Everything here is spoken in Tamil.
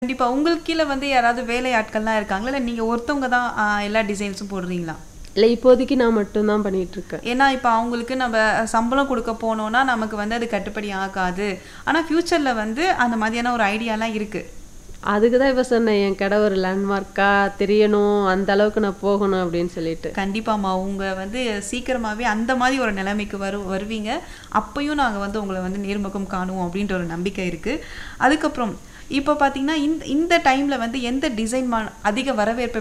கண்டிப்பா. உங்களுக்கு கீழ வந்து யாராவது வேலை ஆட்கள்லாம் இருக்காங்களா? இல்ல நீங்க ஒருத்தவங்க தான் அ எல்லா டிசைன்ஸும் போடுறீங்களா? இல்ல இப்போதைக்கு நான் மட்டும் தான் பண்ணிட்டு இருக்கேன். ஏன்னா, இப்ப அவங்களுக்கு நம்ம சம்பளம் குடுக்க போனோம்னா, நமக்கு வந்து அது கட்டுப்படி ஆகாது. ஆனா ஃபியூச்சர்ல வந்து அந்த மாதிரியான ஒரு ஐடியாலாம் இருக்கு. அதுக்கு தான் இப்ப சொன்னேன். என் கடை ஒரு லேண்ட்மார்க்கா தெரியணும். அந்த அளவுக்கு நான் போகணும் அப்படின்னு சொல்லிட்டு. கண்டிப்பாம்மா. உங்க வந்து சீக்கிரமாவே அந்த மாரி ஒரு நிலைமைக்கு வரு வருவீங்க. அப்பயும் நாங்க வந்து உங்கள வந்து நேர்முகம் காணுவோம் அப்படின்ற ஒரு நம்பிக்கை இருக்கு. அதுக்கப்புறம் இப்ப பார்த்தீங்கன்னா, இந்த இந்த டைம்ல வந்து எந்த டிசைன் மா அதிக வரவேற்பை